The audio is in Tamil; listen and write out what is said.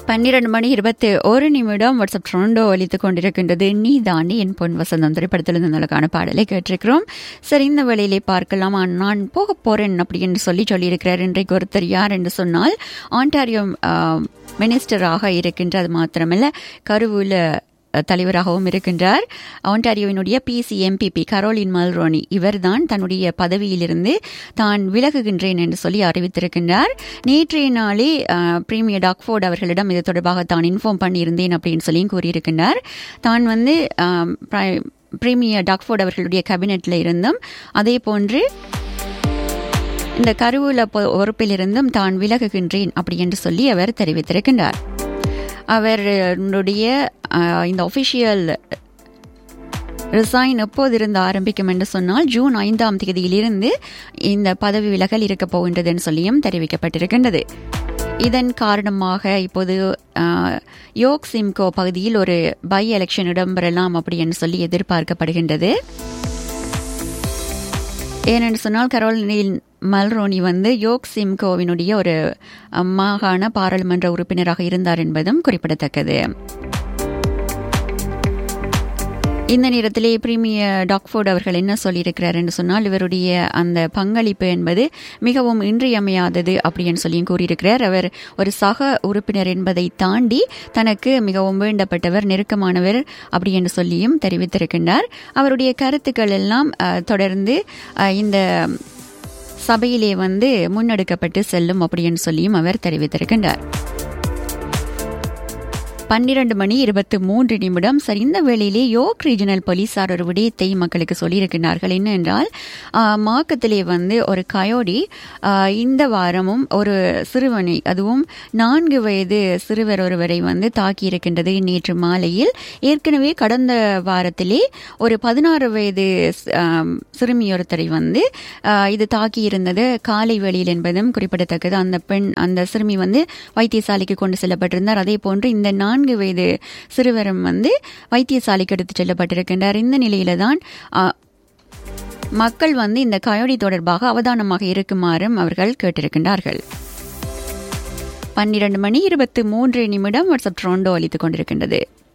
பன்னிரண்டு மணி இருபத்தி ஒரு நிமிடம் வாட்ஸ்அப் ட்ரோண்டோ ஒலித்துக் கொண்டிருக்கின்றது நீ தாண்டி என் பொன் வசந்தம் திரைப்படத்திலிருந்து உங்களுக்கான பாடலை கேட்டிருக்கிறோம் சரி இந்த வேளையிலே பார்க்கலாம் நான் போக போறேன் அப்படின்னு சொல்லி சொல்லியிருக்கிறார் இன்றைக்கு ஒருத்தர் யார் என்று சொன்னால் ஆண்டாரியோ மினிஸ்டராக இருக்கின்ற அது மாத்திரமல்ல கருவூல தலைவராகவும் இருக்கின்றார் ஆண்டாரியோவினுடைய பிசி எம்பிபி கரோலின் மல்ரோனி இவர்தான் தன்னுடைய பதவியிலிருந்து தான் விலகுகின்றேன் என்று சொல்லி அறிவித்திருக்கின்றார் நேற்றைய நாளே பிரீமியர் டாக்ஃபோர்ட் அவர்களிடம் இது தொடர்பாக தான் இன்ஃபார்ம் பண்ணியிருந்தேன் அப்படின்னு சொல்லியும் கூறியிருக்கின்றார் தான் வந்து பிரீமியர் டாக்ஃபோர்ட் அவர்களுடைய கேபினெட்டில் இருந்தும் அதே போன்று இந்த கருவூல பொறுப்பிலிருந்தும் தான் விலகுகின்றேன் அப்படி என்று சொல்லி அவர் தெரிவித்திருக்கின்றார் அவருடைய இந்த ஒஃபிஷியல் ரிசைன் எப்போதிருந்து ஆரம்பிக்கும் என்று சொன்னால் ஜூன் ஐந்தாம் தேதியிலிருந்து இந்த பதவி விலகல் இருக்கப் போகின்றதுன்னு சொல்லியும் தெரிவிக்கப்பட்டிருக்கின்றது இதன் காரணமாக இப்போது யோக் சிம்கோ பகுதியில் ஒரு பை எலெக்ஷன் இடம்பெறலாம் அப்படின்னு சொல்லி எதிர்பார்க்கப்படுகின்றது ஏனென்று சொன்னால் கரோலினில் மல்ரோனி வந்து யோக் சிம்கோவினுடைய ஒரு மாகாண பாராளுமன்ற உறுப்பினராக இருந்தார் என்பதும் குறிப்பிடத்தக்கது இந்த நேரத்திலே பிரீமியர் டாக்ஃபோர்ட் அவர்கள் என்ன சொல்லியிருக்கிறார் என்று சொன்னால் இவருடைய அந்த பங்களிப்பு என்பது மிகவும் இன்றியமையாதது அப்படின்னு சொல்லியும் கூறியிருக்கிறார் அவர் ஒரு சக உறுப்பினர் என்பதை தாண்டி தனக்கு மிகவும் வேண்டப்பட்டவர் நெருக்கமானவர் அப்படி என்று சொல்லியும் தெரிவித்திருக்கின்றார் அவருடைய கருத்துக்கள் எல்லாம் தொடர்ந்து இந்த சபையிலே வந்து முன்னெடுக்கப்பட்டு செல்லும் அப்படின்னு சொல்லியும் அவர் தெரிவித்திருக்கின்றார் பன்னிரண்டு மணி இருபத்தி மூன்று நிமிடம் சரி இந்த வேளையிலே யோக் ரீஜனல் போலீசார் ஒரு விடயத்தை மக்களுக்கு சொல்லியிருக்கிறார்கள் என்ன என்றால் மாக்கத்திலே வந்து ஒரு கயோடி இந்த வாரமும் ஒரு சிறுவனை அதுவும் நான்கு வயது சிறுவர் ஒருவரை வந்து தாக்கியிருக்கின்றது நேற்று மாலையில் ஏற்கனவே கடந்த வாரத்திலே ஒரு பதினாறு வயது சிறுமி ஒருத்தரை வந்து இது தாக்கியிருந்தது காலை வேளையில் என்பதும் குறிப்பிடத்தக்கது அந்த பெண் அந்த சிறுமி வந்து வைத்தியசாலைக்கு கொண்டு செல்லப்பட்டிருந்தார் அதே போன்று இந்த நான் நான்கு வயது சிறுவரும் வந்து வைத்தியசாலைக்கு எடுத்துச் செல்லப்பட்டிருக்கின்றார் இந்த நிலையில தான் மக்கள் வந்து இந்த கயோடி தொடர்பாக அவதானமாக இருக்குமாறும் அவர்கள் கேட்டிருக்கின்றார்கள் பன்னிரண்டு மணி இருபத்தி மூன்று நிமிடம் வாட்ஸ்அப் ட்ரோண்டோ அளித்துக் கொண்டிருக்கின்றது